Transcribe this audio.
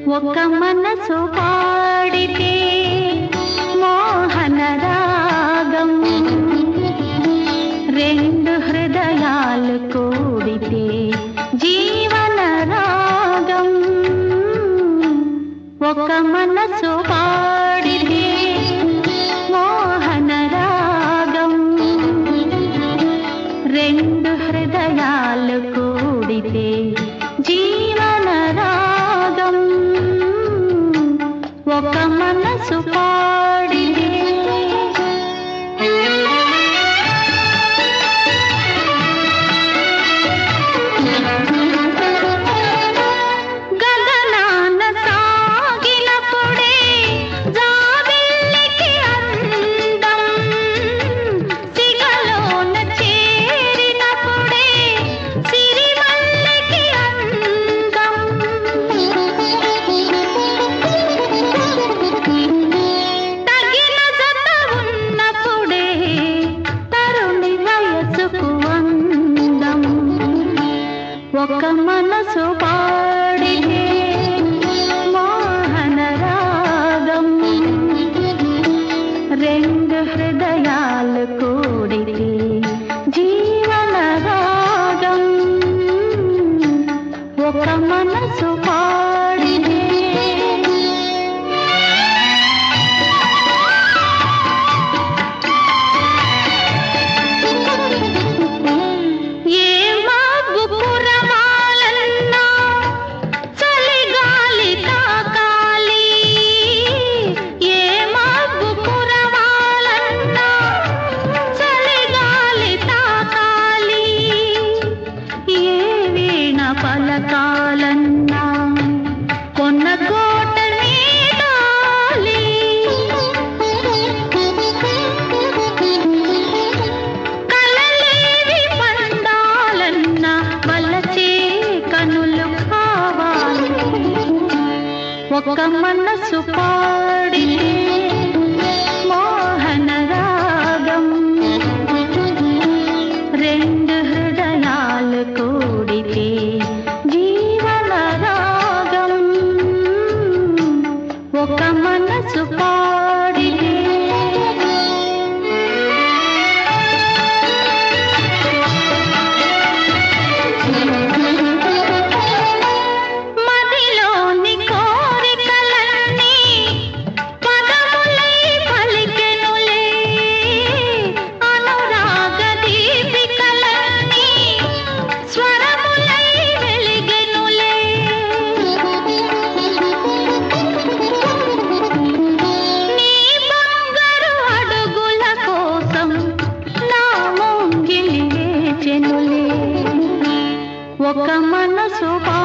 ఒక మనసు పాడితే మోహన రాగం రెండు హృదయాలు కూడితే జీవన రాగం ఒక మనసు పాడితే మోహన రాగం రెండు హృదయాలు కూడితే జీవన రాగం ఒక మనసు పాడితే గగనాన సాగినప్పుడే జాబిల్లికి అందం సిగలోన చేరినప్పుడే సిరిమల్లికి అందం తగిన జత ఉన్నప్పుడే తరుణి వయసుకు అందం ఒక మనసు పాడితే మోహన రాగం రెండు హృదయాలు కూడితే జీవన రాగం ఒక మనసు పాడితే ఏ మబ్బు కురవాలన్నా చలిగాలి తాకాలి ఏ మబ్బు కురవాలన్నా చలిగాలి తాకాలి ఏ వీణ పలకాలన్నా కొన్న కోట నీడాలి కలలేవి పండాలన్నా వలచే కనులు కావాలి ఒక మనసు పాడితే మోహన రాగం రెండు హృదయాలు కూడితే జీవన రాగం ఒక మనసు పాడితే మదిలోని కోరికలన్నీ పదములై పలికెనులే అనురాగ దీపికలన్నీ స్వరములై వెలిగెనులే నీ బంగారు అడుగుల కోసం నా ముంగిలి వేచెనులే ఒక మనసు